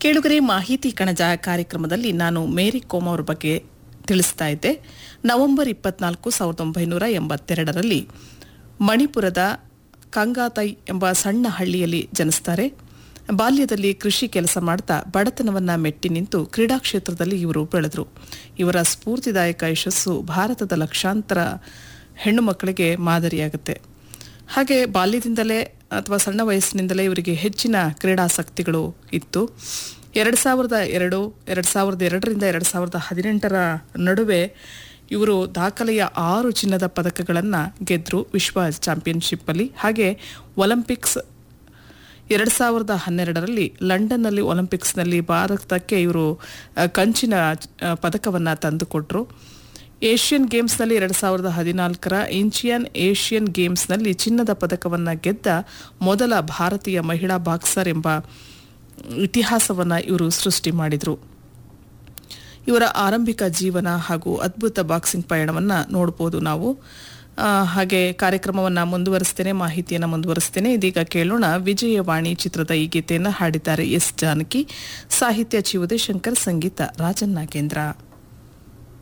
ಕೇಳುಗರೆ ಮಾಹಿತಿ ಕಣಜ ಕಾರ್ಯಕ್ರಮದಲ್ಲಿ ನಾನು ಮೇರಿ ಕೋಮ್ ಅವರ ಬಗ್ಗೆ ತಿಳಿಸ್ತಾ ಇದ್ದೆ ನವೆಂಬರ್ ಇಪ್ಪತ್ನಾಲ್ಕು ಸಾವಿರದ ಒಂಬೈನೂರ ಎಂಬತ್ತೆರಡರಲ್ಲಿ ಮಣಿಪುರದ ಕಂಗಾತೈ ಎಂಬ ಸಣ್ಣ ಹಳ್ಳಿಯಲ್ಲಿ ಜನಿಸ್ತಾರೆ ಬಾಲ್ಯದಲ್ಲಿ ಕೃಷಿ ಕೆಲಸ ಮಾಡ್ತಾ ಬಡತನವನ್ನ ಮೆಟ್ಟಿ ನಿಂತು ಕ್ರೀಡಾ ಕ್ಷೇತ್ರದಲ್ಲಿ ಇವರು ಬೆಳೆದರು ಇವರ ಸ್ಫೂರ್ತಿದಾಯಕ ಯಶಸ್ಸು ಭಾರತದ ಲಕ್ಷಾಂತರ ಹೆಣ್ಣು ಮಕ್ಕಳಿಗೆ ಮಾದರಿಯಾಗುತ್ತೆ ಹಾಗೆ ಬಾಲ್ಯದಿಂದಲೇ ಅಥವಾ ಸಣ್ಣ ವಯಸ್ಸಿನಿಂದಲೇ ಇವರಿಗೆ ಹೆಚ್ಚಿನ ಕ್ರೀಡಾಸಕ್ತಿಗಳು ಇತ್ತು ಎರಡು ಸಾವಿರದ ಎರಡು ಎರಡು ಸಾವಿರದ ಎರಡರಿಂದ ಎರಡು ಸಾವಿರದ ಹದಿನೆಂಟರ ನಡುವೆ ಇವರು ದಾಖಲೆಯ ಆರು ಚಿನ್ನದ ಪದಕಗಳನ್ನು ಗೆದ್ದರು ವಿಶ್ವ ಚಾಂಪಿಯನ್ಶಿಪ್ಪಲ್ಲಿ ಹಾಗೆ ಒಲಿಂಪಿಕ್ಸ್ ಎರಡು ಸಾವಿರದ ಹನ್ನೆರಡರಲ್ಲಿ ಲಂಡನ್ನಲ್ಲಿ ಒಲಿಂಪಿಕ್ಸ್ನಲ್ಲಿ ಭಾರತಕ್ಕೆ ಇವರು ಆ, ಕಂಚಿನ ಪದಕವನ್ನು ತಂದುಕೊಟ್ರು ಏಷ್ಯನ್ ಗೇಮ್ಸ್ನಲ್ಲಿ ಎರಡು ಸಾವಿರದ ಹದಿನಾಲ್ಕರ ಇಂಚಿಯನ್ ಏಷ್ಯನ್ ಗೇಮ್ಸ್ನಲ್ಲಿ ಚಿನ್ನದ ಪದಕವನ್ನು ಗೆದ್ದ ಮೊದಲ ಭಾರತೀಯ ಮಹಿಳಾ ಬಾಕ್ಸರ್ ಎಂಬ ಇತಿಹಾಸವನ್ನು ಇವರು ಸೃಷ್ಟಿ ಮಾಡಿದರು ಇವರ ಆರಂಭಿಕ ಜೀವನ ಹಾಗೂ ಅದ್ಭುತ ಬಾಕ್ಸಿಂಗ್ ಪಯಣವನ್ನು ನೋಡ್ಬೋದು ನಾವು ಆ, ಹಾಗೆ ಕಾರ್ಯಕ್ರಮವನ್ನು ಮುಂದುವರಿಸ್ತೇನೆ ಮಾಹಿತಿಯನ್ನು ಮುಂದುವರಿಸ್ತೇನೆ ಇದೀಗ ಕೇಳೋಣ ವಿಜಯವಾಣಿ ಚಿತ್ರದ ಈ ಗೀತೆಯನ್ನು ಹಾಡಿದ್ದಾರೆ ಎಸ್ ಜಾನಕಿ ಸಾಹಿತ್ಯ ಚಿ ಉದಯಶಂಕರ್ ಸಂಗೀತ ರಾಜನ್ ನಾಗೇಂದ್ರ